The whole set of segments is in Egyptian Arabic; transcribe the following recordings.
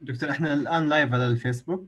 دكتور احنا الان لايف على الفيسبوك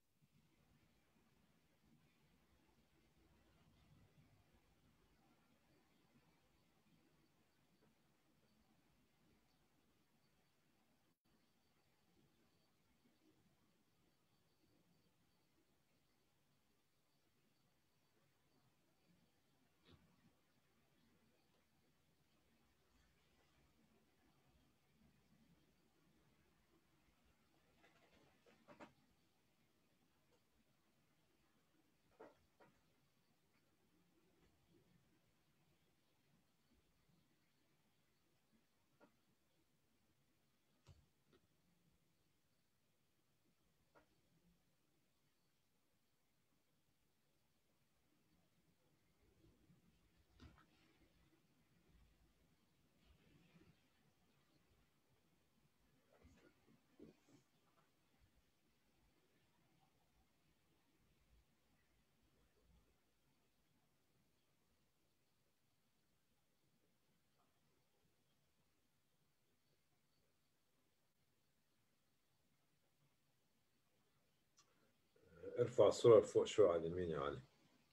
ارفع الصورة لفوق شوي على اليمين يا علي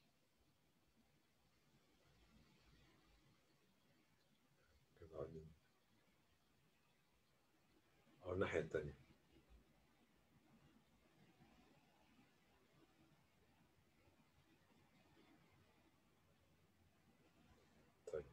كده على اليمين. أو الناحية التانية طيب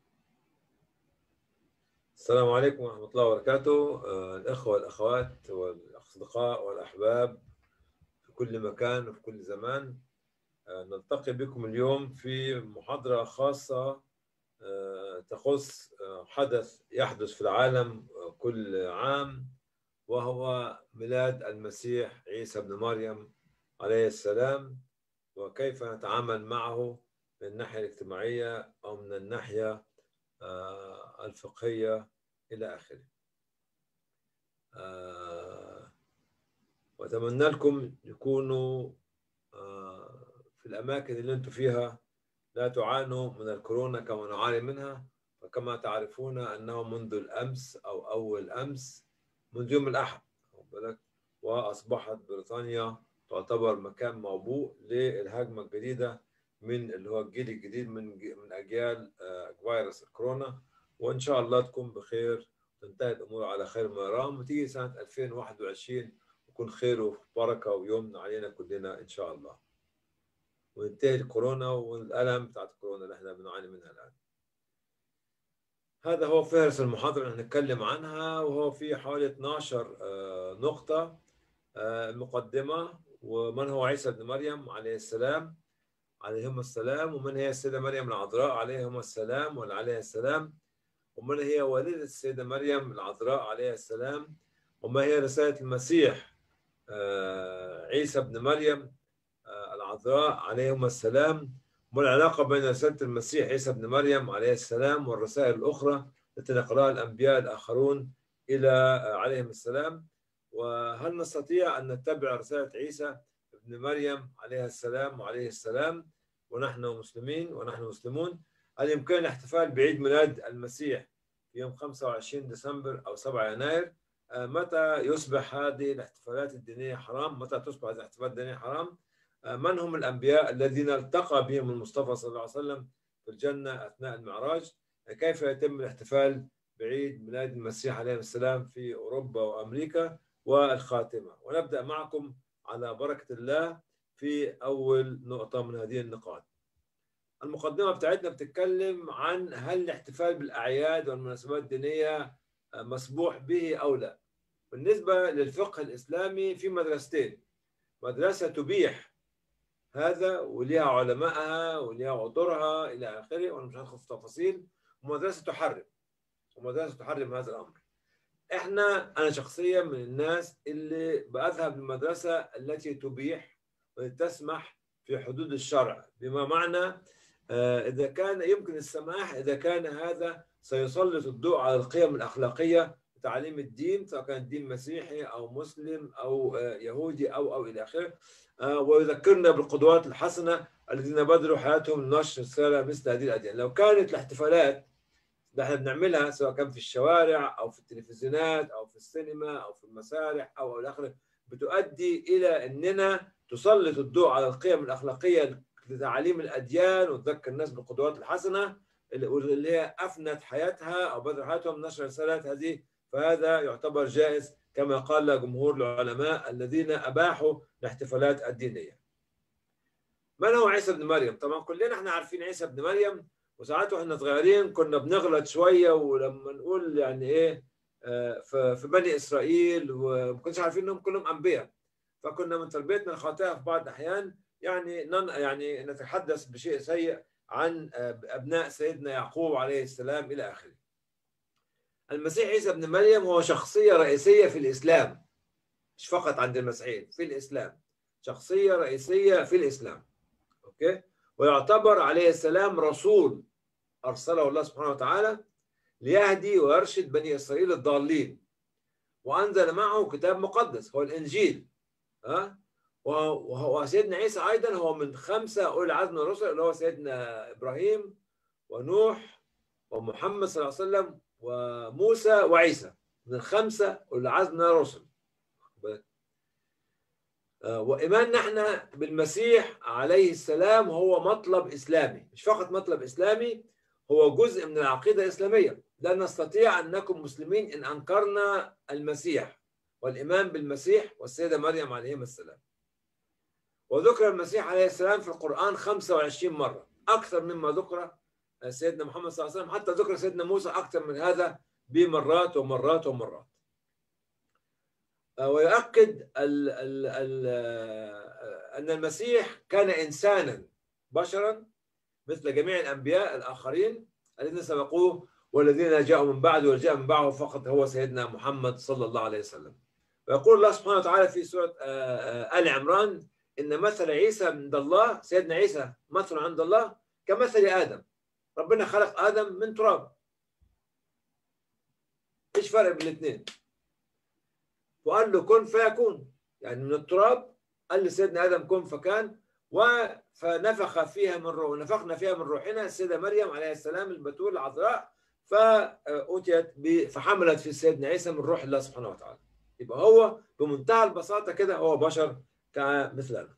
السلام عليكم ورحمة الله وبركاته آه، الإخوة والأخوات والأصدقاء والأحباب في كل مكان وفي كل زمان آه، نلتقي بكم اليوم في محاضرة خاصة آه، تخص آه، حدث يحدث في العالم آه، كل عام وهو ميلاد المسيح عيسى بن مريم عليه السلام وكيف نتعامل معه من الناحية الاجتماعية أو من الناحية آه، الفقهية إلى آخره آه، وأتمنى لكم يكونوا آه، في الأماكن اللي أنتم فيها لا تعانوا من الكورونا كما نعاني منها فكما تعرفون أنه منذ الأمس أو أول أمس منذ يوم الأحد واخد بالك؟ وأصبحت بريطانيا تعتبر مكان موبوء للهجمة الجديدة من اللي هو الجيل الجديد من من أجيال آه، فيروس الكورونا وإن شاء الله تكون بخير تنتهي الأمور على خير ما يرام وتيجي سنة 2021 يكون خير وبركة ويمن علينا كلنا إن شاء الله وينتهي الكورونا والألم بتاعت الكورونا اللي احنا بنعاني منها الآن هذا هو فهرس المحاضرة اللي هنتكلم عنها وهو في حوالي 12 آه، نقطة آه، مقدمة ومن هو عيسى بن مريم عليه السلام عليهم السلام ومن هي السيدة مريم العذراء عليهم السلام وعليها السلام ومن هي والدة السيدة مريم العذراء عليها السلام وما هي رسالة المسيح آه، عيسى بن مريم آه، العذراء عليهم السلام وما العلاقة بين رسالة المسيح عيسى بن مريم عليه السلام والرسائل الأخرى التي نقرأها الأنبياء الآخرون إلى آه، عليهم السلام وهل نستطيع أن نتبع رسالة عيسى ابن مريم عليه السلام وعليه السلام ونحن مسلمين ونحن مسلمون هل يمكن الاحتفال بعيد ميلاد المسيح في يوم 25 ديسمبر أو 7 يناير آه، متى يصبح هذه الاحتفالات الدينية حرام متى تصبح هذه الاحتفالات الدينية حرام آه، من هم الأنبياء الذين التقى بهم المصطفى صلى الله عليه وسلم في الجنة أثناء المعراج آه، كيف يتم الاحتفال بعيد ميلاد المسيح عليه السلام في أوروبا وأمريكا والخاتمة ونبدأ معكم على بركة الله في أول نقطة من هذه النقاط المقدمة بتاعتنا بتتكلم عن هل الاحتفال بالأعياد والمناسبات الدينية مسموح به أو لا بالنسبة للفقه الإسلامي في مدرستين مدرسة تبيح هذا وليها علمائها وليها عذرها إلى آخره وأنا مش هدخل في تفاصيل ومدرسة تحرم ومدرسة تحرم هذا الأمر احنا انا شخصيا من الناس اللي بذهب للمدرسه التي تبيح وتسمح في حدود الشرع بما معنى آه، اذا كان يمكن السماح اذا كان هذا سيسلط الضوء على القيم الاخلاقيه تعليم الدين سواء كان دين مسيحي او مسلم او آه، يهودي او او الى اخره آه، ويذكرنا بالقدوات الحسنه الذين بذلوا حياتهم لنشر رساله مثل هذه الاديان لو كانت الاحتفالات اللي احنا بنعملها سواء كان في الشوارع او في التلفزيونات او في السينما او في المسارح او الى اخره بتؤدي الى اننا تسلط الضوء على القيم الاخلاقيه لتعاليم الاديان وتذكر الناس بالقدوات الحسنه اللي هي افنت حياتها او بذل حياتهم نشر رسالات هذه فهذا يعتبر جائز كما قال جمهور العلماء الذين اباحوا الاحتفالات الدينيه. من هو عيسى بن مريم؟ طبعا كلنا احنا عارفين عيسى بن مريم وساعات واحنا صغيرين كنا بنغلط شويه ولما نقول يعني ايه في بني اسرائيل وما كناش عارفين انهم كلهم انبياء فكنا من تربيتنا الخاطئه في بعض الاحيان يعني نن يعني نتحدث بشيء سيء عن ابناء سيدنا يعقوب عليه السلام الى اخره. المسيح عيسى ابن مريم هو شخصيه رئيسيه في الاسلام مش فقط عند المسيحيين في الاسلام شخصيه رئيسيه في الاسلام اوكي ويعتبر عليه السلام رسول ارسله الله سبحانه وتعالى ليهدي ويرشد بني اسرائيل الضالين وانزل معه كتاب مقدس هو الانجيل ها وهو سيدنا عيسى ايضا هو من خمسه اولي العزم من الرسل اللي هو سيدنا ابراهيم ونوح ومحمد صلى الله عليه وسلم وموسى وعيسى من الخمسه اولي العزم من الرسل وإيماننا احنا بالمسيح عليه السلام هو مطلب إسلامي مش فقط مطلب إسلامي هو جزء من العقيدة الإسلامية لا نستطيع أن نكون مسلمين إن أنكرنا المسيح والإيمان بالمسيح والسيدة مريم عليهما السلام وذكر المسيح عليه السلام في القرآن 25 مرة أكثر مما ذكر سيدنا محمد صلى الله عليه وسلم حتى ذكر سيدنا موسى أكثر من هذا بمرات ومرات ومرات ويؤكد ال ال ال أن المسيح كان إنسانا بشرا مثل جميع الأنبياء الآخرين الذين سبقوه والذين جاءوا من بعده والجاء من بعده فقط هو سيدنا محمد صلى الله عليه وسلم ويقول الله سبحانه وتعالى في سورة آل عمران إن مثل عيسى عند الله سيدنا عيسى مثل عند الله كمثل آدم ربنا خلق آدم من تراب إيش فرق بين الاثنين وقال له كن فيكون يعني من التراب قال لسيدنا ادم كن فكان فنفخ فيها من روح ونفخنا فيها من روحنا السيده مريم عليه السلام البتول العذراء فأتيت فحملت في سيدنا عيسى من روح الله سبحانه وتعالى يبقى هو بمنتهى البساطه كده هو بشر كمثلنا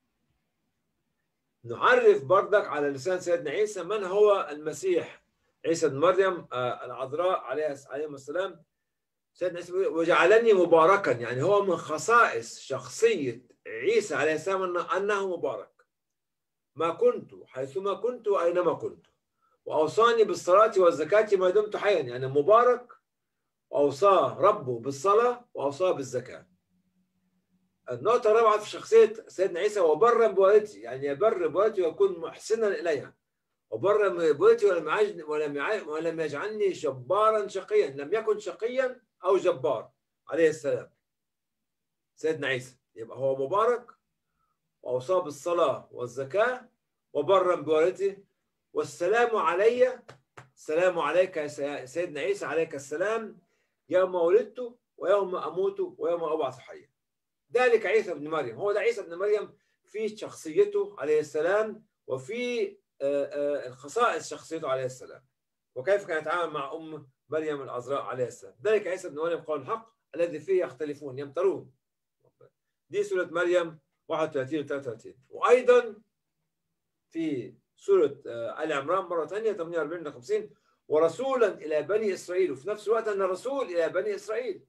نعرف بردك على لسان سيدنا عيسى من هو المسيح عيسى بن مريم العذراء عليه السلام سيدنا عيسى وجعلني مباركا يعني هو من خصائص شخصية عيسى عليه السلام أنه مبارك ما كنت حيثما كنت وأينما كنت وأوصاني بالصلاة والزكاة ما دمت حيا يعني مبارك وأوصاه ربه بالصلاة وأوصاه بالزكاة النقطة الرابعة في شخصية سيدنا عيسى وبرا بوالدتي يعني يبر بوالدتي ويكون محسنا إليها وبرا بوالدتي ولم ولم ولم يجعلني جبارا شقيا لم يكن شقيا أو جبار عليه السلام سيدنا عيسى يبقى هو مبارك وأوصاه بالصلاة والزكاة وبرا بوالدته والسلام علي السلام عليك يا سيدنا عيسى عليك السلام يوم ولدت ويوم أموت ويوم أبعث حيا ذلك عيسى بن مريم هو ده عيسى بن مريم في شخصيته عليه السلام وفي الخصائص شخصيته عليه السلام وكيف كان يتعامل مع أم مريم العذراء عليه السلام ذلك عيسى بن مريم قول الحق الذي فيه يختلفون يمترون دي سورة مريم 31 و 33 وأيضا في سورة آل عمران مرة ثانية 48 و 50 ورسولا إلى بني إسرائيل وفي نفس الوقت أن رسول إلى بني إسرائيل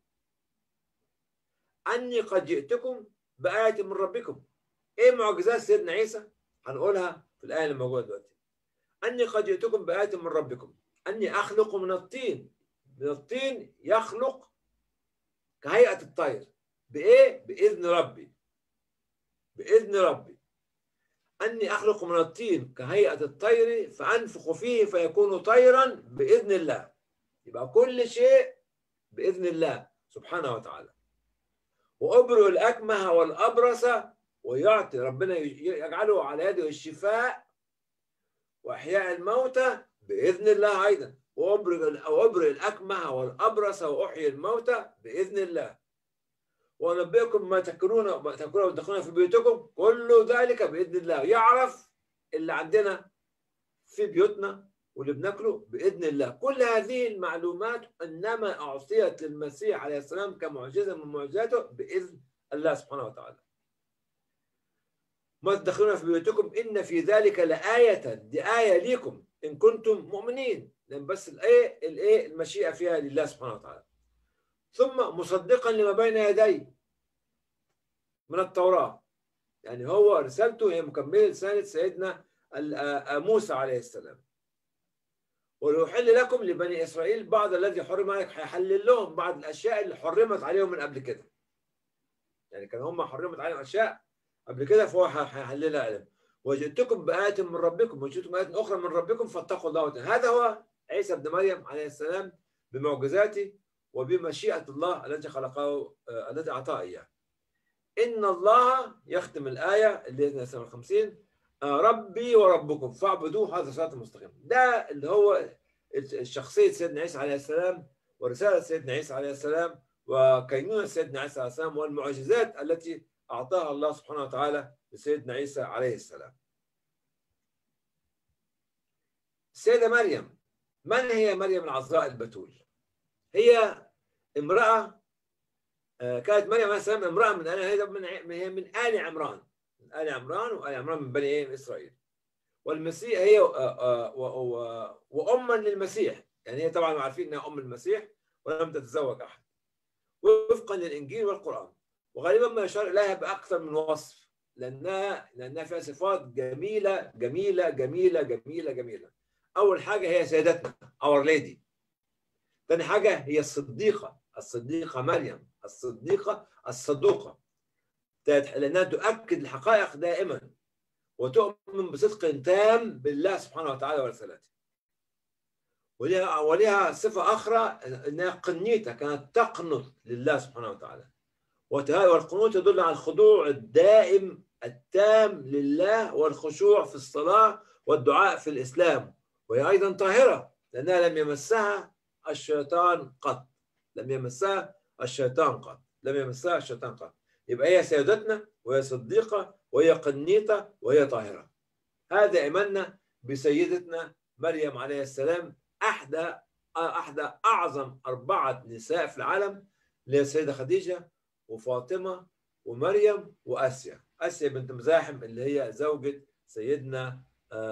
أني قد جئتكم بآية من ربكم إيه معجزات سيدنا عيسى هنقولها في الآية اللي موجودة دلوقتي أني قد جئتكم بآية من ربكم أني أخلق من الطين من الطين يخلق كهيئة الطير بإيه؟ بإذن ربي بإذن ربي أني أخلق من الطين كهيئة الطير فأنفخ فيه فيكون طيرا بإذن الله يبقى كل شيء بإذن الله سبحانه وتعالى وأبرئ الأكمه والأبرص ويعطي ربنا يجعله على يده الشفاء وإحياء الموتى بإذن الله أيضا وأبرئ الأكمه والأبرص وأحيي الموتى بإذن الله وأنبئكم ما تكرون ما تكرون وتدخلون في بيوتكم كل ذلك بإذن الله يعرف اللي عندنا في بيوتنا واللي بناكله بإذن الله كل هذه المعلومات إنما أعطيت للمسيح عليه السلام كمعجزة من معجزاته بإذن الله سبحانه وتعالى ما تدخلون في بيوتكم إن في ذلك لآية دي آية ليكم إن كنتم مؤمنين لأن بس الإيه الإيه المشيئة فيها لله سبحانه وتعالى ثم مصدقا لما بين يديه من التوراة يعني هو رسالته هي مكملة رسالة سيدنا موسى عليه السلام ويحل لكم لبني إسرائيل بعض الذي حرم عليك هيحلل لهم بعض الأشياء اللي حرمت عليهم من قبل كده يعني كان هم حرمت عليهم أشياء قبل كده فهو هيحللها عليهم وجئتكم بآية من ربكم وجئتكم بآية أخرى من ربكم فاتقوا الله هذا هو عيسى ابن مريم عليه السلام بمعجزاته وبمشيئة الله التي خلقه التي أعطاه إياه إن الله يختم الآية اللي هي 50 ربي وربكم فاعبدوه هذا صراط المستقيم ده اللي هو شخصية سيدنا عيسى عليه السلام ورسالة سيدنا عيسى عليه السلام وكينونة سيدنا عيسى عليه السلام والمعجزات التي أعطاها الله سبحانه وتعالى لسيدنا عيسى عليه السلام السيدة مريم من هي مريم العذراء البتول هي امرأة كانت مريم عليه السلام امرأة من آل من هي من آل عمران من آل عمران وآل عمران من بني إيه إسرائيل والمسيح هي وأما للمسيح يعني هي طبعا عارفين أنها أم المسيح ولم تتزوج أحد وفقا للإنجيل والقرآن وغالبا ما يشار إليها بأكثر من وصف لأنها لأنها فيها صفات جميلة جميلة جميلة جميلة جميلة أول حاجة هي سيدتنا Our Lady ثاني حاجة هي الصديقة الصديقة مريم الصديقة الصدوقة لأنها تؤكد الحقائق دائما وتؤمن بصدق تام بالله سبحانه وتعالى ورسالته ولها ولها صفة أخرى أنها قنيتة كانت تقنط لله سبحانه وتعالى والقنوت يدل على الخضوع الدائم التام لله والخشوع في الصلاة والدعاء في الإسلام وهي أيضا طاهرة لأنها لم يمسها الشيطان قط لم يمسها الشيطان قط لم يمسها الشيطان قط يبقى هي سيدتنا وهي صديقة وهي قنيطة وهي طاهرة هذا إيماننا بسيدتنا مريم عليه السلام أحدى أحدى أعظم أربعة نساء في العالم اللي هي السيدة خديجة وفاطمة ومريم وآسيا آسيا بنت مزاحم اللي هي زوجة سيدنا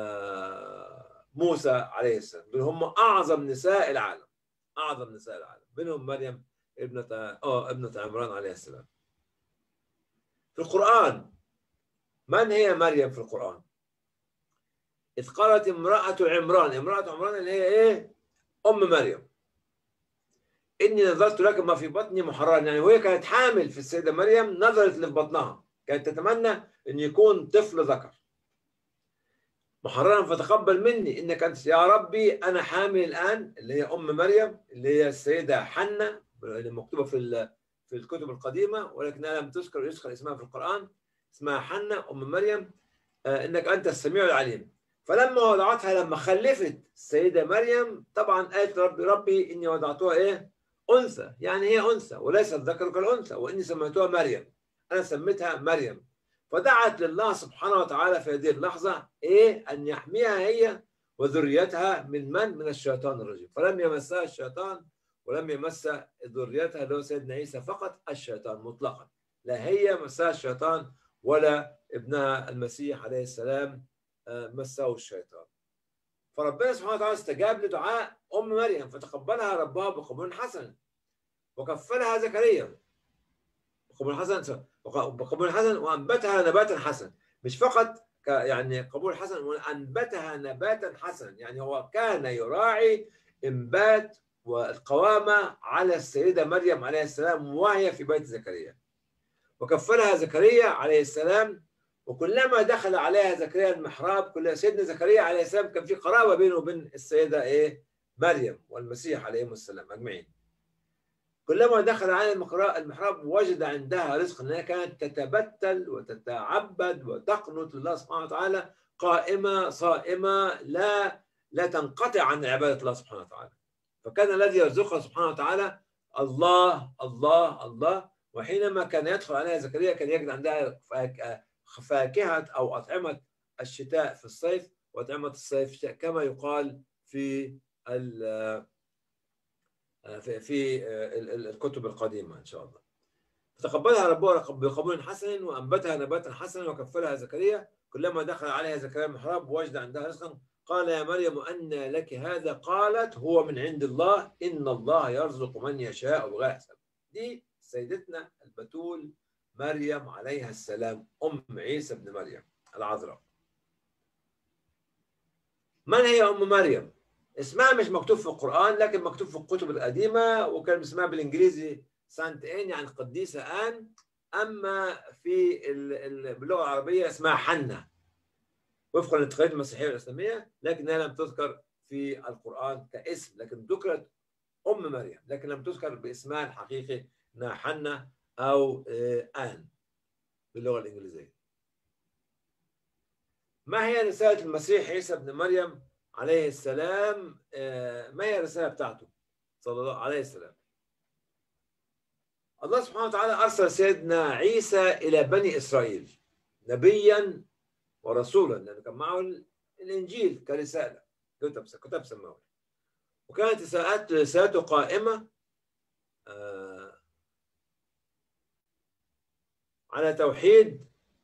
موسى عليه السلام دول هم أعظم نساء العالم أعظم نساء العالم منهم مريم ابنة آه ابنة عمران عليه السلام في القرآن من هي مريم في القرآن؟ إذ قالت امرأة عمران امرأة عمران اللي هي إيه؟ أم مريم إني نظرت لك ما في بطني محررا يعني وهي كانت حامل في السيدة مريم نظرت اللي في بطنها كانت تتمنى أن يكون طفل ذكر محررا فتقبل مني إنك أنت يا ربي أنا حامل الآن اللي هي أم مريم اللي هي السيدة حنة اللي مكتوبة في في الكتب القديمة ولكنها لم تذكر يذكر اسمها في القرآن اسمها حنة أم مريم إنك أنت السميع العليم فلما وضعتها لما خلفت السيدة مريم طبعا قالت ربي ربي إني وضعتها إيه أنثى يعني هي أنثى وليست ذكر كالأنثى وإني سميتها مريم أنا سميتها مريم فدعت لله سبحانه وتعالى في هذه اللحظة إيه أن يحميها هي وذريتها من من؟ من الشيطان الرجيم فلم يمسها الشيطان ولم يمس ذريتها اللي هو سيدنا عيسى فقط الشيطان مطلقا لا هي مسها الشيطان ولا ابنها المسيح عليه السلام مسه الشيطان فربنا سبحانه وتعالى استجاب لدعاء ام مريم فتقبلها ربها بقبول حسن وكفلها زكريا بقبول حسن بقبول حسن وانبتها نباتا حسنا مش فقط يعني قبول حسن وانبتها نباتا حسنا يعني هو كان يراعي انبات والقوامه على السيده مريم عليه السلام وهي في بيت زكريا وكفلها زكريا عليه السلام وكلما دخل عليها زكريا المحراب كل سيدنا زكريا عليه السلام كان في قرابه بينه وبين السيده ايه مريم والمسيح عليهم السلام اجمعين كلما دخل على المحراب وجد عندها رزق انها كانت تتبتل وتتعبد وتقنط لله سبحانه وتعالى قائمه صائمه لا لا تنقطع عن عباده الله سبحانه وتعالى فكان الذي يرزقها سبحانه وتعالى الله الله الله وحينما كان يدخل عليها زكريا كان يجد عندها فاكهة أو أطعمة الشتاء في الصيف وأطعمة الصيف كما يقال في في في الكتب القديمة إن شاء الله فتقبلها ربها بقبول حسن وانبتها نباتا حسنا وكفلها زكريا كلما دخل عليها زكريا المحراب وجد عندها رزقا قال يا مريم أن لك هذا قالت هو من عند الله إن الله يرزق من يشاء بغير حساب دي سيدتنا البتول مريم عليها السلام أم عيسى بن مريم العذراء من هي أم مريم؟ اسمها مش مكتوب في القرآن لكن مكتوب في الكتب القديمة وكان اسمها بالإنجليزي سانت إن يعني قديسة آن أما في باللغة العربية اسمها حنة وفقا للاتفاقيات المسيحية والإسلامية لكنها لم تذكر في القرآن كاسم لكن ذكرت أم مريم لكن لم تذكر باسمها الحقيقي انها حنة أو آن باللغة الإنجليزية ما هي رسالة المسيح عيسى ابن مريم عليه السلام ما هي الرسالة بتاعته صلى الله عليه السلام الله سبحانه وتعالى أرسل سيدنا عيسى إلى بني إسرائيل نبيا ورسولا لأنه كان معه الإنجيل كرسالة كتب كتب سماوي وكانت رسالته قائمة على توحيد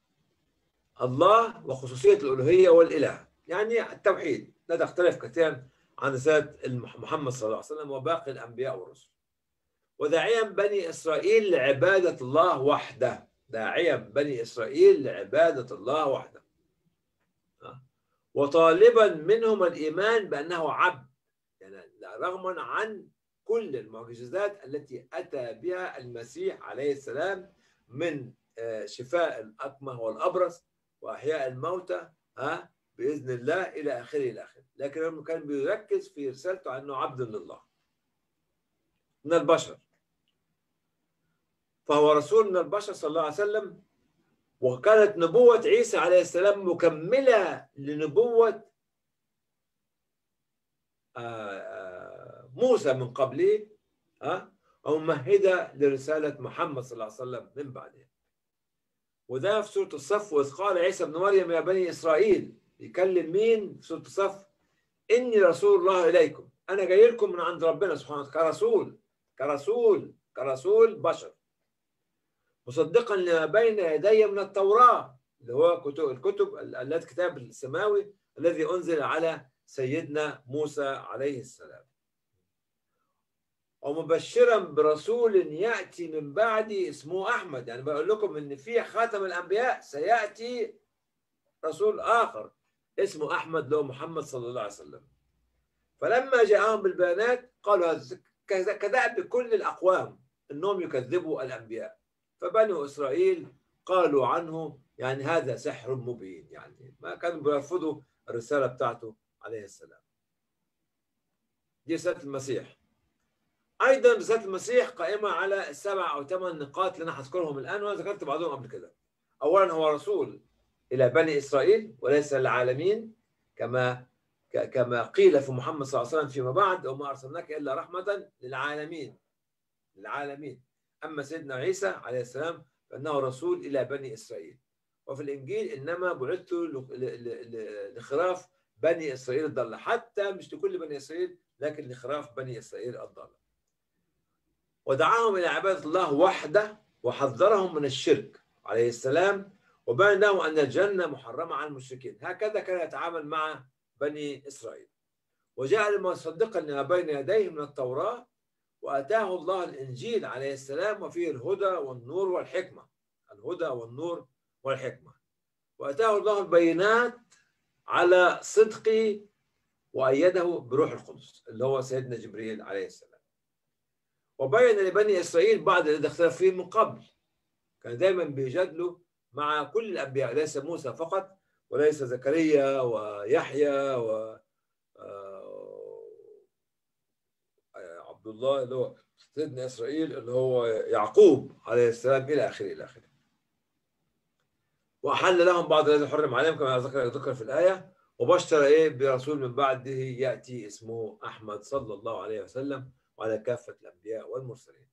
الله وخصوصية الألوهية والإله يعني التوحيد لا تختلف كثيرا عن رسالة محمد صلى الله عليه وسلم وباقي الأنبياء والرسل وداعيا بني إسرائيل لعبادة الله وحده داعيا بني إسرائيل لعبادة الله وحده وطالبا منهم الإيمان بأنه عبد يعني رغما عن كل المعجزات التي أتى بها المسيح عليه السلام من شفاء الأكمه والأبرص وأحياء الموتى ها بإذن الله إلى آخره إلى آخره لكن كان بيركز في رسالته على أنه عبد لله من البشر فهو رسول من البشر صلى الله عليه وسلم وكانت نبوة عيسى عليه السلام مكملة لنبوة موسى من قبله وممهدة لرسالة محمد صلى الله عليه وسلم من بعده وده في سورة الصف وإذ قال عيسى ابن مريم يا بني إسرائيل يكلم مين في سورة الصف إني رسول الله إليكم أنا جاي لكم من عند ربنا سبحانه وتعالى كرسول كرسول كرسول بشر مصدقا لما بين يدي من التوراة اللي هو كتب الكتب التي كتاب السماوي الذي أنزل على سيدنا موسى عليه السلام ومبشرا برسول يأتي من بعدي اسمه أحمد يعني بقول لكم إن في خاتم الأنبياء سيأتي رسول آخر اسمه أحمد له محمد صلى الله عليه وسلم فلما جاءهم بالبيانات قالوا هذا كذا بكل الأقوام أنهم يكذبوا الأنبياء فبنو إسرائيل قالوا عنه يعني هذا سحر مبين يعني ما كانوا بيرفضوا الرسالة بتاعته عليه السلام دي رسالة المسيح أيضا رسالة المسيح قائمة على سبع أو ثمان نقاط اللي أنا هذكرهم الآن وأنا ذكرت بعضهم قبل كده أولا هو رسول إلى بني إسرائيل وليس للعالمين كما كما قيل في محمد صلى الله عليه وسلم فيما بعد وما أرسلناك إلا رحمة للعالمين للعالمين أما سيدنا عيسى عليه السلام فإنه رسول إلى بني إسرائيل وفي الإنجيل إنما بعثت لخراف بني إسرائيل الضالة حتى مش لكل بني إسرائيل لكن لخراف بني إسرائيل الضالة ودعاهم إلى عبادة الله وحده وحذرهم من الشرك عليه السلام وبين لهم أن الجنة محرمة على المشركين هكذا كان يتعامل مع بني إسرائيل وجاء مصدقا لما بين يديه من التوراة وأتاه الله الإنجيل عليه السلام وفيه الهدى والنور والحكمة الهدى والنور والحكمة وأتاه الله البينات على صدق وأيده بروح القدس اللي هو سيدنا جبريل عليه السلام وبين لبني إسرائيل بعض الذي اختلف فيه من قبل كان دايما بيجادلوا مع كل الأنبياء ليس موسى فقط وليس زكريا ويحيى و عبد الله اللي هو سيدنا اسرائيل اللي هو يعقوب عليه السلام الى اخره الى اخره. واحل لهم بعض الذي حرم عليهم كما ذكر ذكر في الايه وبشر ايه برسول من بعده ياتي اسمه احمد صلى الله عليه وسلم وعلى كافه الانبياء والمرسلين.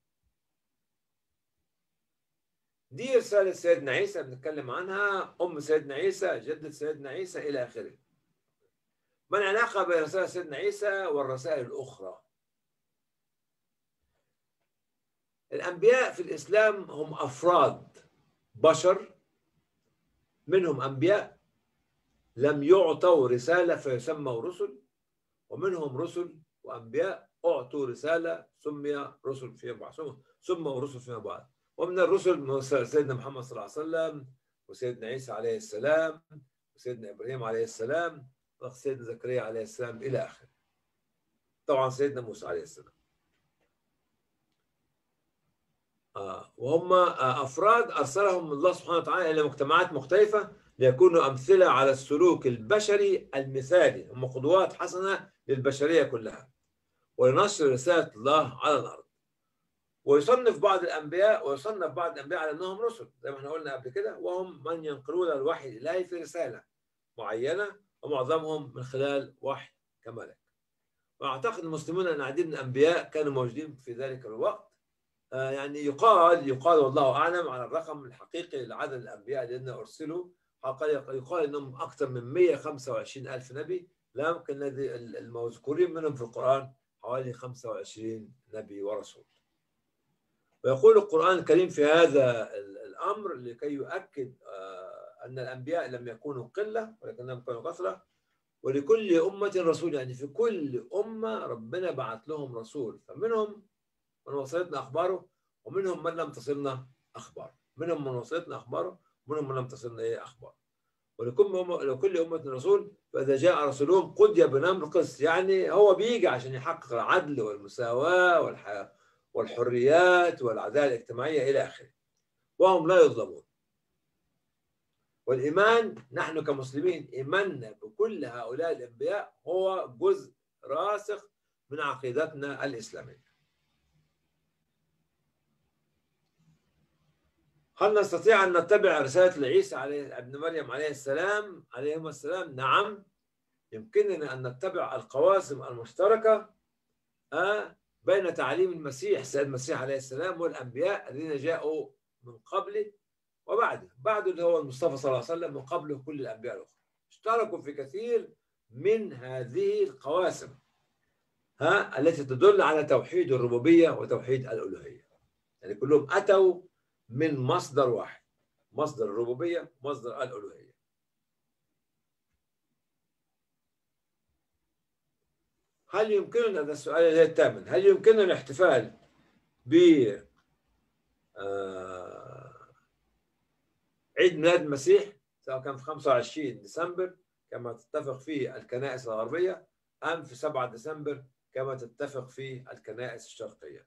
دي رسالة سيدنا عيسى بنتكلم عنها أم سيدنا عيسى جدة سيدنا عيسى إلى آخره ما العلاقة بين رسالة سيدنا عيسى والرسائل الأخرى الأنبياء في الإسلام هم أفراد بشر منهم أنبياء لم يعطوا رسالة فيسموا رسل ومنهم رسل وأنبياء أعطوا رسالة سمي رسل فيما بعد سموا رسل فيما بعد ومن الرسل سيدنا محمد صلى الله عليه وسلم وسيدنا عيسى عليه السلام وسيدنا إبراهيم عليه السلام وسيدنا زكريا عليه السلام إلى آخره طبعا سيدنا موسى عليه السلام آه وهم آه أفراد أرسلهم الله سبحانه وتعالى إلى مجتمعات مختلفة ليكونوا أمثلة على السلوك البشري المثالي هم قدوات حسنة للبشرية كلها ولنشر رسالة الله على الأرض ويصنف بعض الأنبياء ويصنف بعض الأنبياء على أنهم رسل زي ما احنا قلنا قبل كده وهم من ينقلون الوحي الإلهي في رسالة معينة ومعظمهم من خلال وحي كملك وأعتقد المسلمون أن عديد من الأنبياء كانوا موجودين في ذلك الوقت يعني يقال يقال والله أعلم على الرقم الحقيقي لعدد الأنبياء الذين أرسلوا يقال أنهم أكثر من 125 ألف نبي لا يمكن المذكورين منهم في القرآن حوالي 25 نبي ورسول ويقول القرآن الكريم في هذا الأمر لكي يؤكد أن الأنبياء لم يكونوا قلة ولكنهم كانوا كثرة ولكل أمة رسول يعني في كل أمة ربنا بعث لهم رسول فمنهم من وصلتنا أخباره ومنهم من لم تصلنا أخباره منهم من وصلتنا أخباره ومنهم من لم تصلنا إيه أخباره ولكل أمة لكل أمة رسول فإذا جاء رسولهم قضي بنمر قسط يعني هو بيجي عشان يحقق العدل والمساواة والحياة والحريات والعدالة الاجتماعية إلى آخره وهم لا يظلمون والإيمان نحن كمسلمين إيماننا بكل هؤلاء الأنبياء هو جزء راسخ من عقيدتنا الإسلامية هل نستطيع أن نتبع رسالة عيسى عليه ابن مريم عليه السلام عليهما السلام نعم يمكننا أن نتبع القواسم المشتركة بين تعليم المسيح سيد المسيح عليه السلام والأنبياء الذين جاءوا من قبله وبعده بعده اللي هو المصطفى صلى الله عليه وسلم من قبله كل الأنبياء الأخرى اشتركوا في كثير من هذه القواسم ها التي تدل على توحيد الربوبية وتوحيد الألوهية يعني كلهم أتوا من مصدر واحد مصدر الربوبية مصدر الألوهية هل يمكننا هذا السؤال اللي الثامن هل يمكننا الاحتفال ب عيد ميلاد المسيح سواء كان في 25 ديسمبر كما تتفق فيه الكنائس الغربية أم في 7 ديسمبر كما تتفق فيه الكنائس الشرقية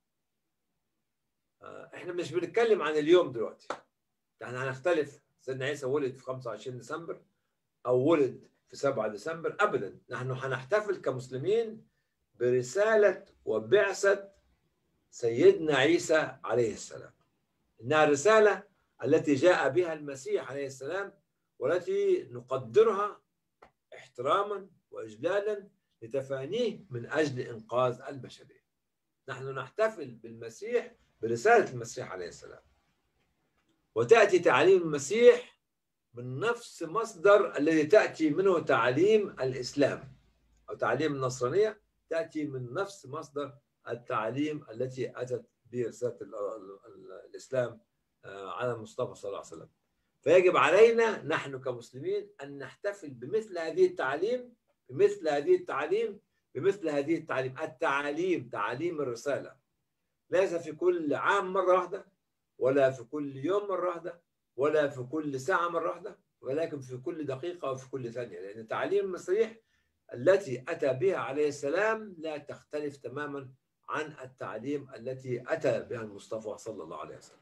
احنا مش بنتكلم عن اليوم دلوقتي احنا هنختلف سيدنا عيسى ولد في 25 ديسمبر او ولد في 7 ديسمبر ابدا نحن هنحتفل كمسلمين برساله وبعثه سيدنا عيسى عليه السلام انها الرساله التي جاء بها المسيح عليه السلام والتي نقدرها احتراما واجلالا لتفانيه من اجل انقاذ البشريه نحن نحتفل بالمسيح برسالة المسيح عليه السلام وتأتي تعاليم المسيح من نفس مصدر الذي تأتي منه تعاليم الإسلام أو تعاليم النصرانية تأتي من نفس مصدر التعاليم التي أتت برسالة الإسلام على المصطفى صلى الله عليه وسلم فيجب علينا نحن كمسلمين أن نحتفل بمثل هذه التعاليم بمثل هذه التعاليم بمثل هذه التعاليم التعاليم تعاليم الرسالة ليس في كل عام مرة واحدة ولا في كل يوم مرة واحدة ولا في كل ساعة مرة واحدة ولكن في كل دقيقة وفي كل ثانية لأن تعاليم المسيح التي أتى بها عليه السلام لا تختلف تماما عن التعليم التي أتى بها المصطفى صلى الله عليه وسلم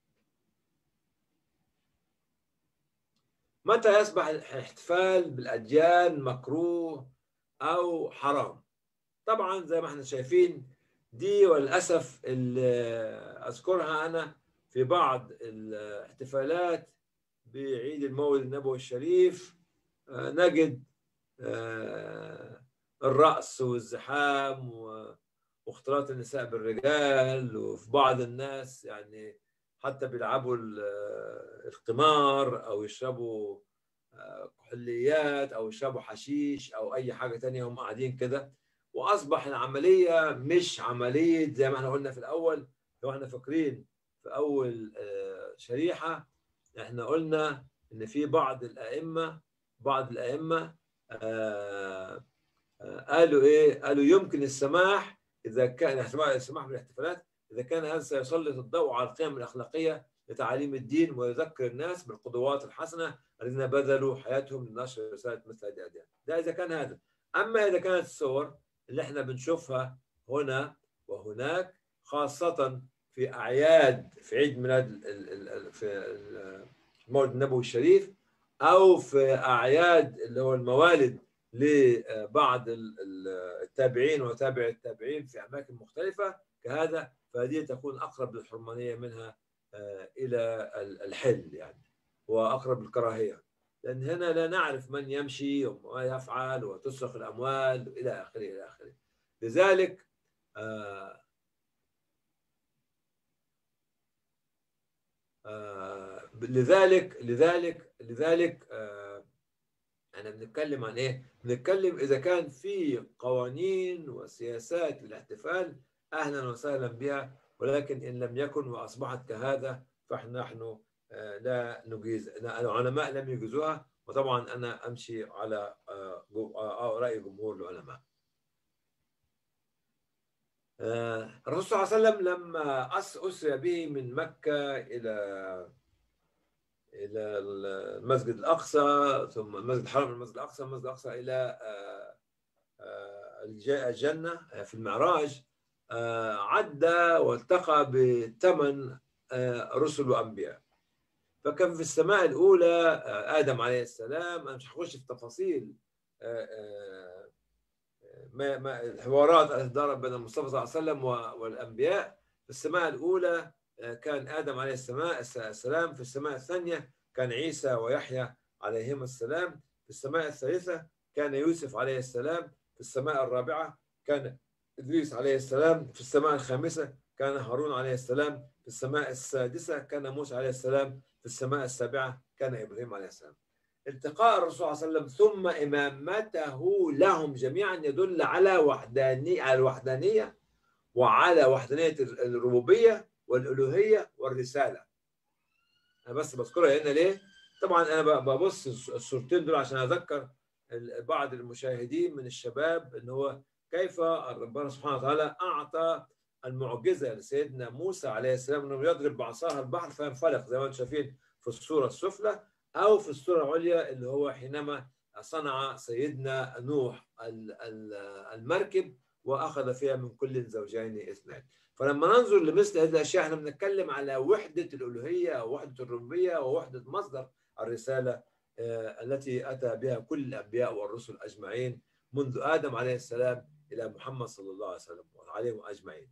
متى يصبح الاحتفال بالأديان مكروه أو حرام طبعا زي ما احنا شايفين دي وللأسف اللي أذكرها أنا في بعض الاحتفالات بعيد المولد النبوي الشريف نجد الرأس والزحام واختلاط النساء بالرجال وفي بعض الناس يعني حتى بيلعبوا القمار أو يشربوا كحوليات أو يشربوا حشيش أو أي حاجة تانية هم قاعدين كده واصبح العمليه مش عمليه زي ما احنا قلنا في الاول لو احنا فاكرين في اول آه، شريحه احنا قلنا ان في بعض الائمه بعض الائمه آه، آه، قالوا ايه؟ قالوا يمكن السماح اذا كان السماح السماح بالاحتفالات اذا كان هذا سيسلط الضوء على القيم الاخلاقيه لتعاليم الدين ويذكر الناس بالقدوات الحسنه الذين بذلوا حياتهم لنشر رساله مثل هذه الاديان. ده اذا كان هذا. اما اذا كانت الصور اللي احنا بنشوفها هنا وهناك خاصه في اعياد في عيد ميلاد ال- ال- ال- في ال- المولد النبوي الشريف او في اعياد اللي هو الموالد لبعض ال- ال- التابعين وتابع التابعين في اماكن مختلفه كهذا فهذه تكون اقرب للحرمانيه منها آه، الى ال- الحل يعني واقرب للكراهيه لان هنا لا نعرف من يمشي وما يفعل وتسرق الاموال الى اخره الى اخره لذلك آه، آه، لذلك لذلك لذلك آه، احنا بنتكلم عن ايه؟ بنتكلم اذا كان في قوانين وسياسات للاحتفال اهلا وسهلا بها ولكن ان لم يكن واصبحت كهذا فاحنا نحن آه، لا نجيز لا- العلماء لم يجيزوها وطبعا انا امشي على آه، جو- آه، راي جمهور العلماء. آه، الرسول صلى الله عليه وسلم لما أس- أسري به من مكة إلى إلى المسجد الأقصى ثم المسجد الحرام المسجد الأقصى المسجد الأقصى إلى آه، آه، الج- الجنة آه، في المعراج آه، عدى والتقى بثمان آه، رسل وأنبياء فكان في السماء الأولى آه، آدم عليه السلام أنا مش هخش في تفاصيل آه، آه، ما ما الحوارات التي دارت بين المصطفى صلى الله عليه وسلم و- والانبياء في السماء الاولى آه، كان ادم عليه السماء الس- السلام في السماء الثانيه كان عيسى ويحيى عليهما السلام في السماء الثالثه كان يوسف عليه السلام في السماء الرابعه كان ادريس عليه السلام في السماء الخامسه كان هارون عليه السلام في السماء السادسه كان موسى عليه السلام في السماء السابعه كان ابراهيم عليه السلام التقاء الرسول صلى الله عليه وسلم ثم إمامته لهم جميعا يدل على وحدانية على الوحدانية وعلى وحدانية الربوبية والألوهية والرسالة أنا بس بذكرها هنا ليه؟ طبعا أنا ب- ببص الصورتين دول عشان أذكر ال- بعض المشاهدين من الشباب إن هو كيف ربنا سبحانه وتعالى أعطى المعجزة لسيدنا موسى عليه السلام أنه يضرب بعصاه البحر فينفلق زي ما أنتم شايفين في الصورة السفلى أو في الصورة العليا اللي هو حينما صنع سيدنا نوح ال- ال- المركب وأخذ فيها من كل زوجين اثنين فلما ننظر لمثل هذه الأشياء احنا بنتكلم على وحدة الألوهية أو وحدة الربوبية ووحدة مصدر الرسالة آه، التي أتى بها كل الأنبياء والرسل أجمعين منذ آدم عليه السلام إلى محمد صلى الله عليه وسلم وعليهم أجمعين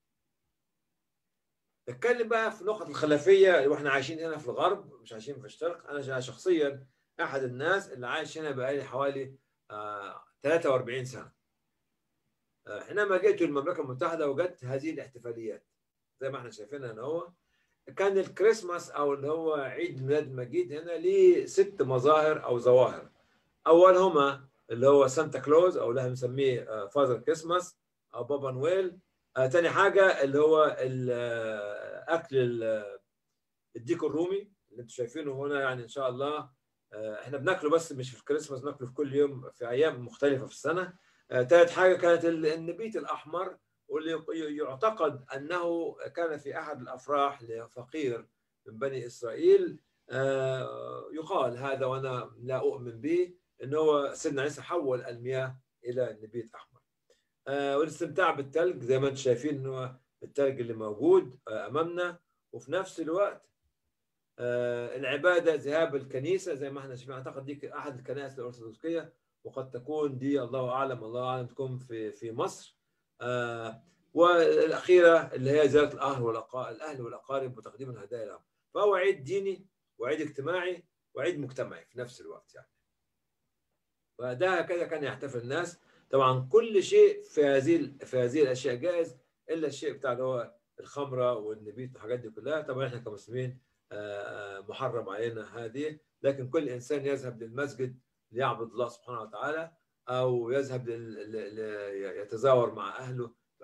نتكلم بقى في نقطة الخلفية واحنا عايشين هنا في الغرب مش عايشين في الشرق أنا شخصيا أحد الناس اللي عايش هنا بقالي حوالي آه 43 سنة آه، حينما جئت المملكة المتحدة وجدت هذه الاحتفاليات زي ما احنا شايفينها هنا هو كان الكريسماس أو اللي هو عيد ميلاد المجيد هنا ليه ست مظاهر أو ظواهر أولهما اللي هو سانتا كلوز أو اللي احنا بنسميه فاذر كريسماس أو بابا نويل آه، تاني حاجة اللي هو ال- آه، أكل ال- الديك الرومي اللي انتم شايفينه هنا يعني إن شاء الله آه، احنا بناكله بس مش في الكريسماس بناكله في كل يوم في أيام مختلفة في السنة آه، تالت حاجة كانت ال- النبيت الأحمر واللي ي- يعتقد أنه كان في أحد الأفراح لفقير من بني إسرائيل آه، يقال هذا وأنا لا أؤمن به أنه هو سيدنا عيسى حول المياه إلى نبيت أحمر آه، والاستمتاع بالثلج زي ما انتم شايفين انه الثلج اللي موجود آه، امامنا وفي نفس الوقت آه، العباده ذهاب الكنيسه زي ما احنا شايفين اعتقد دي احد الكنائس الارثوذكسيه وقد تكون دي الله اعلم الله اعلم تكون في في مصر آه، والاخيره اللي هي زياره الاهل والاقارب الاهل والاقارب وتقديم الهدايا لهم فهو عيد ديني وعيد اجتماعي وعيد مجتمعي في نفس الوقت يعني فده هكذا كان يحتفل الناس طبعا كل شيء في هذه في هذه الاشياء جائز الا الشيء بتاع اللي هو الخمره والنبيت والحاجات دي كلها طبعا احنا كمسلمين آه، محرم علينا هذه لكن كل انسان يذهب للمسجد ليعبد الله سبحانه وتعالى او يذهب لل- ل- ل- يتزاور مع اهله في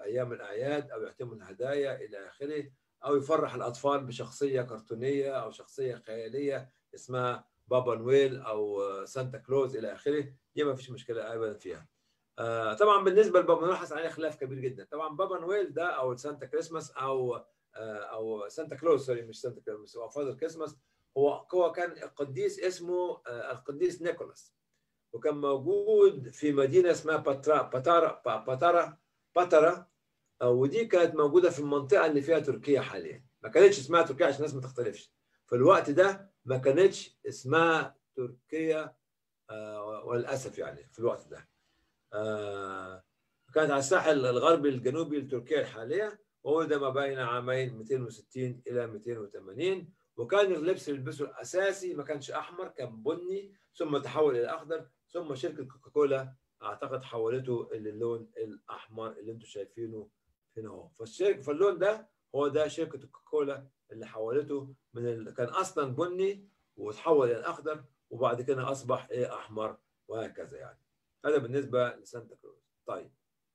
ايام الاعياد او يهتموا الهدايا الى اخره او يفرح الاطفال بشخصيه كرتونيه او شخصيه خياليه اسمها بابا نويل او سانتا كلوز الى اخره دي ما فيش مشكله ابدا فيها آه طبعا بالنسبه لبابا نويل حصل عليه خلاف كبير جدا طبعا بابا نويل ده او سانتا كريسماس او آه او سانتا كلوز سوري مش سانتا كلوز هو فاذر كريسماس هو هو كان قديس اسمه آه القديس نيكولاس وكان موجود في مدينه اسمها باترا باتارا باتارا باترا ودي كانت موجوده في المنطقه اللي فيها تركيا حاليا ما كانتش اسمها تركيا عشان الناس ما تختلفش في الوقت ده ما كانتش اسمها تركيا آه وللاسف يعني في الوقت ده آه كانت على الساحل الغربي الجنوبي لتركيا الحاليه وولد ما بين عامين 260 الى 280 وكان اللبس اللي لبسه الاساسي ما كانش احمر كان بني ثم تحول الى اخضر ثم شركه كوكاكولا اعتقد حولته للون الاحمر اللي انتم شايفينه هنا اهو فالشركه فاللون ده هو ده شركه كوكاكولا اللي حولته من ال... كان اصلا بني وتحول الى اخضر وبعد كده اصبح ايه احمر وهكذا يعني هذا بالنسبه لسانتا كروز طيب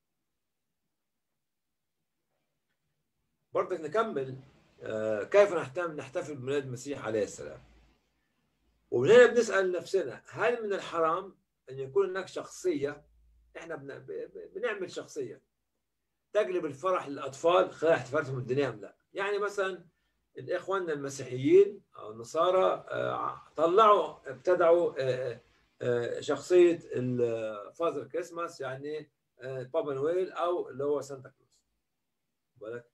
برضك نكمل آه كيف نحتفل نحتفل بميلاد المسيح عليه السلام ومن هنا بنسال نفسنا هل من الحرام ان يكون هناك شخصيه احنا بن... بنعمل شخصيه تجلب الفرح للاطفال خلال احتفالاتهم الدينيه ام لا؟ يعني مثلا الاخوان المسيحيين او النصارى طلعوا ابتدعوا شخصيه الفازر كريسماس يعني بابا نويل او اللي هو سانتا كلوز بالك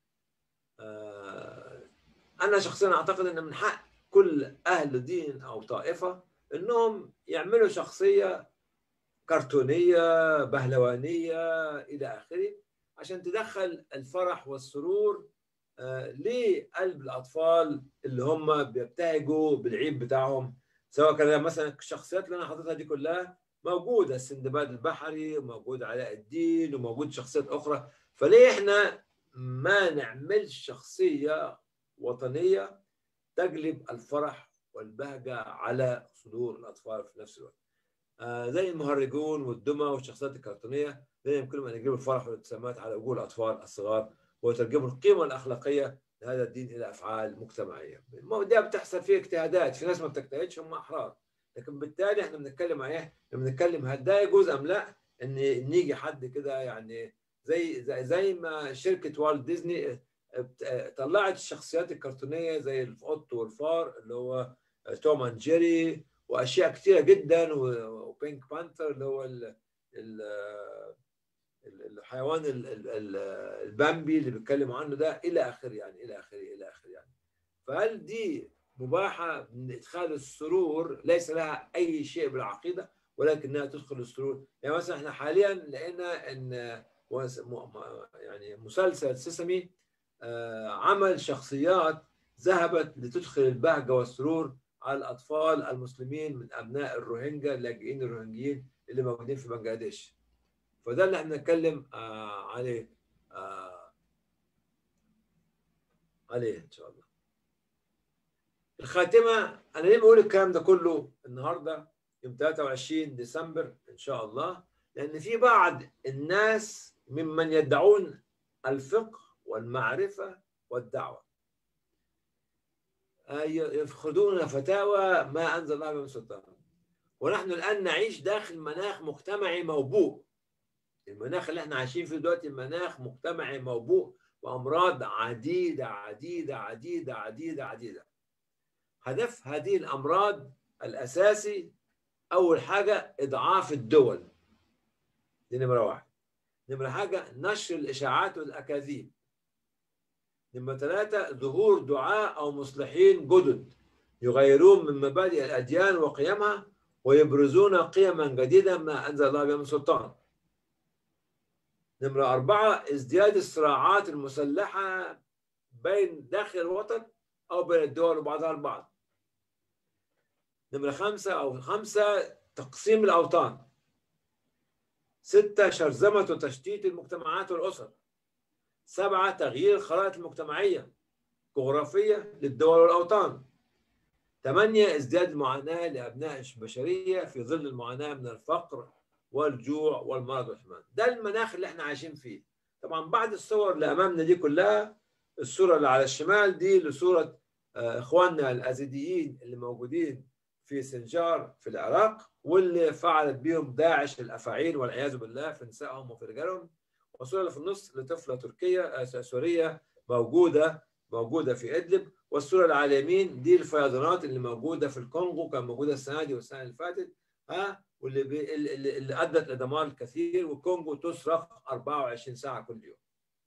انا شخصيا اعتقد ان من حق كل اهل دين او طائفه انهم يعملوا شخصيه كرتونيه بهلوانيه الى اخره عشان تدخل الفرح والسرور لقلب الاطفال اللي هم بيبتهجوا بالعيد بتاعهم سواء كان مثلا الشخصيات اللي انا حاططها دي كلها موجوده السندباد البحري وموجود علاء الدين وموجود شخصيات اخرى فليه احنا ما نعملش شخصيه وطنيه تجلب الفرح والبهجه على صدور الاطفال في نفس الوقت آه زي المهرجون والدمى والشخصيات الكرتونيه ده يمكنهم ان يجلبوا الفرح والابتسامات على وجوه الاطفال الصغار ويترجموا القيمه الاخلاقيه لهذا الدين الى افعال مجتمعيه. ده بتحصل فيه اجتهادات، في ناس ما بتجتهدش هم احرار. لكن بالتالي احنا بنتكلم عن ايه؟ بنتكلم هل ده يجوز ام لا؟ ان نيجي حد كده يعني زي زي, زي ما شركه والت ديزني طلعت الشخصيات الكرتونيه زي القط والفار اللي هو توم اند جيري واشياء كثيره جدا وبينك بانثر اللي هو ال ال الحيوان البامبي اللي بيتكلموا عنه ده الى اخره يعني الى اخره الى اخره يعني فهل دي مباحه من ادخال السرور ليس لها اي شيء بالعقيده ولكنها تدخل السرور يعني مثلا احنا حاليا لقينا ان يعني مسلسل سيسمي عمل شخصيات ذهبت لتدخل البهجه والسرور على الاطفال المسلمين من ابناء الروهينجا اللاجئين الروهنجيين اللي موجودين في بنجلاديش فده اللي احنا بنتكلم آه عليه آه عليه ان شاء الله الخاتمه انا ليه بقول الكلام ده كله النهارده يوم 23 ديسمبر ان شاء الله لان في بعض الناس ممن يدعون الفقه والمعرفه والدعوه يفقدون فتاوى ما انزل الله من سلطان ونحن الان نعيش داخل مناخ مجتمعي موبوء المناخ اللي احنا عايشين فيه دلوقتي مناخ مجتمعي موبوء بامراض عديده عديده عديده عديده عديده هدف هذه الامراض الاساسي اول حاجه اضعاف الدول دي نمره واحد نمره حاجه نشر الاشاعات والاكاذيب نمرة ثلاثة ظهور دعاء أو مصلحين جدد يغيرون من مبادئ الأديان وقيمها ويبرزون قيما جديدة ما أنزل الله بها من سلطان نمرة أربعة ازدياد الصراعات المسلحة بين داخل الوطن أو بين الدول وبعضها البعض نمرة خمسة أو خمسة تقسيم الأوطان ستة شرذمة وتشتيت المجتمعات والأسر سبعة تغيير الخرائط المجتمعية جغرافية للدول والأوطان ثمانية ازدياد المعاناة لأبناء البشرية في ظل المعاناة من الفقر والجوع والمرض والحمان ده المناخ اللي احنا عايشين فيه طب طبعا بعد الصور اللي امامنا دي كلها الصوره اللي على الشمال دي لصوره آه، اخواننا الازيديين اللي موجودين في سنجار في العراق واللي فعلت بهم داعش الافاعيل والعياذ بالله في نسائهم وفي رجالهم والصوره اللي في النص لطفله تركيه آه، سوريه موجوده موجوده في ادلب والصوره اللي على اليمين دي الفيضانات اللي موجوده في الكونغو كان موجوده السنه دي والسنه اللي فاتت ها واللي بي اللي, اللي ادت لدمار الكثير والكونغو تصرخ 24 ساعه كل يوم.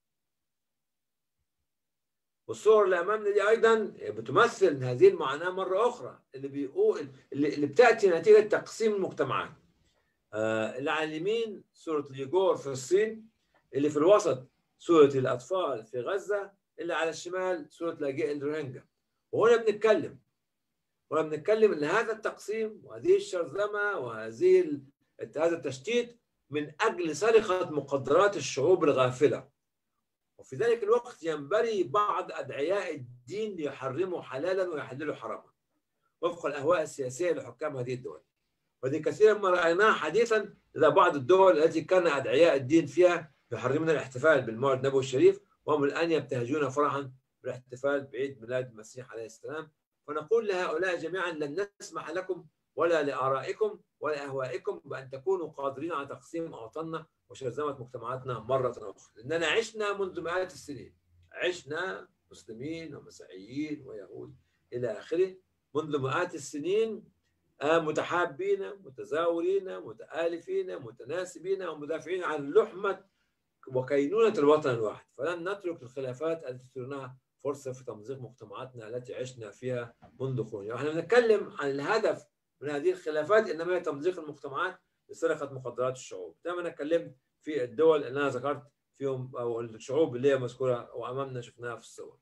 والصور اللي امامنا دي ايضا بتمثل هذه المعاناه مره اخرى اللي بيقول اللي, اللي بتاتي نتيجه تقسيم المجتمعات. آه اللي على اليمين صوره اليجور في الصين اللي في الوسط صوره الاطفال في غزه اللي على الشمال صوره لاجئ الروهينجا. وهنا بنتكلم هنا بنتكلم ان هذا التقسيم وهذه الشرذمه وهذه هذا التشتيت من اجل سرقه مقدرات الشعوب الغافله وفي ذلك الوقت ينبغي بعض ادعياء الدين ليحرموا حلالا ويحللوا حراما وفق الاهواء السياسيه لحكام هذه الدول وهذه كثيرا ما رايناها حديثا لدى بعض الدول التي كان ادعياء الدين فيها يحرمون الاحتفال بالمولد النبوي الشريف وهم الان يبتهجون فرحا بالاحتفال بعيد ميلاد المسيح عليه السلام فنقول لهؤلاء جميعا لن نسمح لكم ولا لآرائكم ولا أهوائكم بأن تكونوا قادرين على تقسيم أوطاننا وشرذمة مجتمعاتنا مرة أخرى لأننا عشنا منذ مئات السنين عشنا مسلمين ومسيحيين ويهود إلى آخره منذ مئات السنين متحابين متزاورين متآلفين متناسبين ومدافعين عن لحمة وكينونة الوطن الواحد فلن نترك الخلافات التي ترونها فرصه في تمزيق مجتمعاتنا التي عشنا فيها منذ قرون يعني احنا بنتكلم عن الهدف من هذه الخلافات انما هي تمزيق المجتمعات لسرقه مخدرات الشعوب زي ما انا اتكلمت في الدول اللي انا ذكرت فيهم او الشعوب اللي هي مذكوره وامامنا شفناها في الصور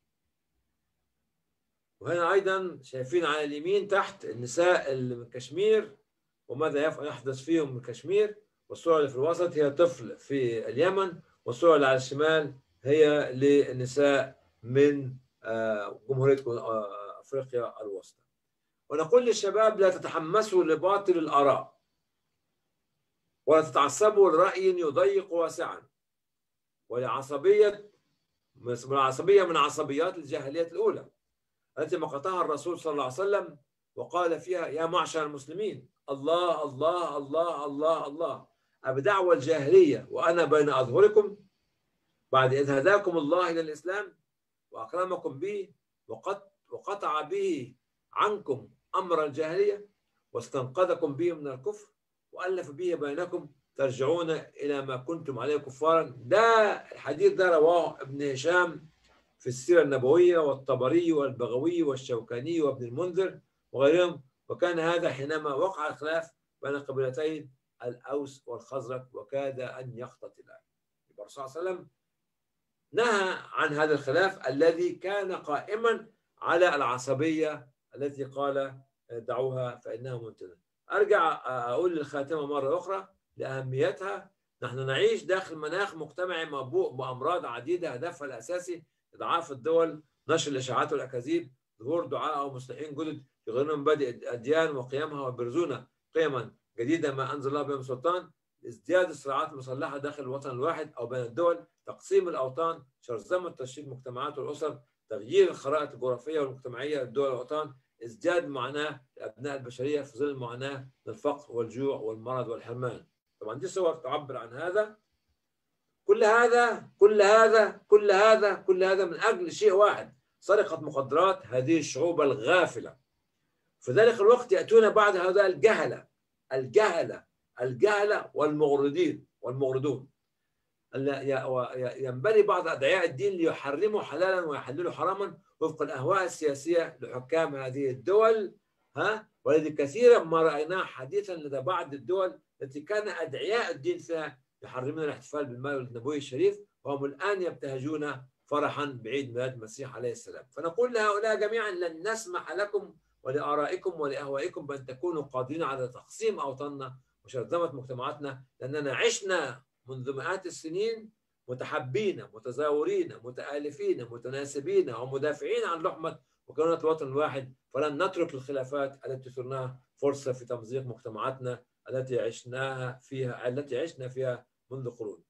وهنا ايضا شايفين على اليمين تحت النساء اللي من كشمير وماذا يحدث فيهم من كشمير والصوره اللي في الوسط هي طفل في اليمن والصوره اللي على الشمال هي للنساء من جمهورية أفريقيا الوسطى ونقول للشباب لا تتحمسوا لباطل الآراء ولا تتعصبوا لرأي يضيق واسعا ولعصبية من عصبية من عصبيات الجاهلية الأولى التي مقتها الرسول صلى الله عليه وسلم وقال فيها يا معشر المسلمين الله الله الله الله الله أبدعوى الجاهلية وأنا بين أظهركم بعد إذ هداكم الله إلى الإسلام وأكرمكم به وقطع به عنكم أمر الجاهلية واستنقذكم به من الكفر وألف به بينكم ترجعون إلى ما كنتم عليه كفارا ده الحديث ده رواه ابن هشام في السيرة النبوية والطبري والبغوي والشوكاني وابن المنذر وغيرهم وكان هذا حينما وقع الخلاف بين قبيلتين الأوس والخزرج وكاد أن يقتتلا الرسول صلى الله عليه وسلم نهى عن هذا الخلاف الذي كان قائما على العصبية التي قال دعوها فإنها منتنة أرجع أقول للخاتمة مرة أخرى لأهميتها نحن نعيش داخل مناخ مجتمعي مبوء بأمراض عديدة هدفها الأساسي إضعاف الدول نشر الإشاعات والأكاذيب ظهور دعاء أو مصلحين جدد يغيرون مبادئ الأديان وقيمها ويبرزون قيما جديدة ما أنزل الله بها سلطان ازدياد الصراعات المسلحة داخل الوطن الواحد أو بين الدول تقسيم الأوطان شرذمة تشتيت المجتمعات والأسر تغيير الخرائط الجغرافية والمجتمعية للدول والأوطان ازدياد معاناة لأبناء البشرية في ظل المعاناة من الفقر والجوع والمرض والحرمان طبعا دي صور تعبر عن هذا كل هذا كل هذا كل هذا كل هذا من أجل شيء واحد سرقة مخدرات هذه الشعوب الغافلة في ذلك الوقت يأتون بعد هؤلاء الجهلة الجهلة الجهلة والمغردين والمغردون ينبغي بعض أدعياء الدين ليحرموا حلالا ويحللوا حراما وفق الأهواء السياسية لحكام هذه الدول ها والذي كثيرا ما رأيناه حديثا لدى بعض الدول التي كان أدعياء الدين فيها يحرمون الاحتفال بالمولد النبوي الشريف وهم الآن يبتهجون فرحا بعيد ميلاد المسيح عليه السلام فنقول لهؤلاء جميعا لن نسمح لكم ولآرائكم ولأهوائكم بأن تكونوا قادرين على تقسيم أوطاننا وشرذمة مجتمعاتنا لأننا عشنا منذ مئات السنين متحبين متزاورين متآلفين متناسبين ومدافعين عن لحمة وكونة الوطن الواحد فلن نترك الخلافات التي تثيرناها فرصة في تمزيق مجتمعاتنا التي عشناها فيها التي عشنا فيها منذ قرون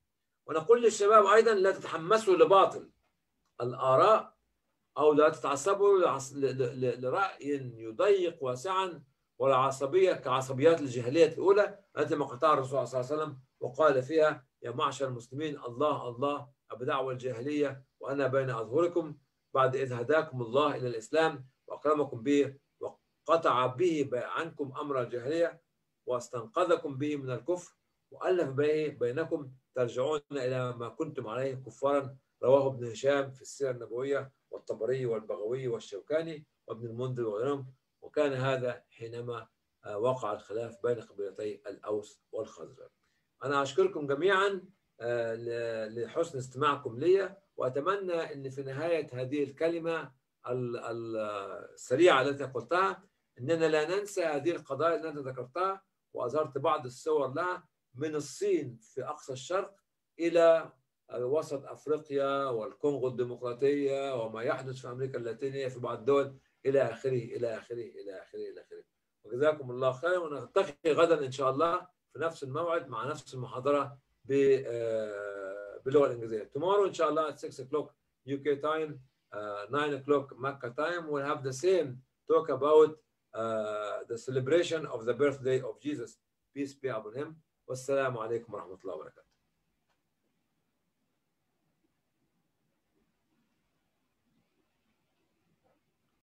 ونقول للشباب ايضا لا تتحمسوا لباطل الاراء او لا تتعصبوا لعص- ل- ل- لراي يضيق واسعا والعصبيه كعصبيات الجاهليه الاولى التي مقتها الرسول صلى الله عليه وسلم وقال فيها يا معشر المسلمين الله الله بدعوى الجاهليه وانا بين اظهركم بعد اذ هداكم الله الى الاسلام واكرمكم به وقطع به عنكم امر الجاهليه واستنقذكم به من الكفر والف به بينكم ترجعون الى ما كنتم عليه كفارا رواه ابن هشام في السيره النبويه والطبري والبغوي والشوكاني وابن المنذر وغيرهم وكان هذا حينما آه، وقع الخلاف بين قبيلتي الاوس والخزرج. انا اشكركم جميعا آه، ل- لحسن استماعكم لي واتمنى ان في نهايه هذه الكلمه ال- ال- السريعه التي قلتها اننا لا ننسى هذه القضايا التي ذكرتها واظهرت بعض الصور لها من الصين في اقصى الشرق الى وسط افريقيا والكونغو الديمقراطيه وما يحدث في امريكا اللاتينيه في بعض الدول الى اخره الى اخره الى اخره الى اخره وجزاكم الله خيرا ونلتقي غدا ان شاء الله في نفس الموعد مع نفس المحاضره ب- آه، باللغه الانجليزيه. Tomorrow ان شاء الله at 6 o'clock UK time, uh, 9 o'clock Mecca time we'll have the same talk about uh, the celebration of the birthday of Jesus. Peace be upon him. والسلام عليكم ورحمه الله وبركاته.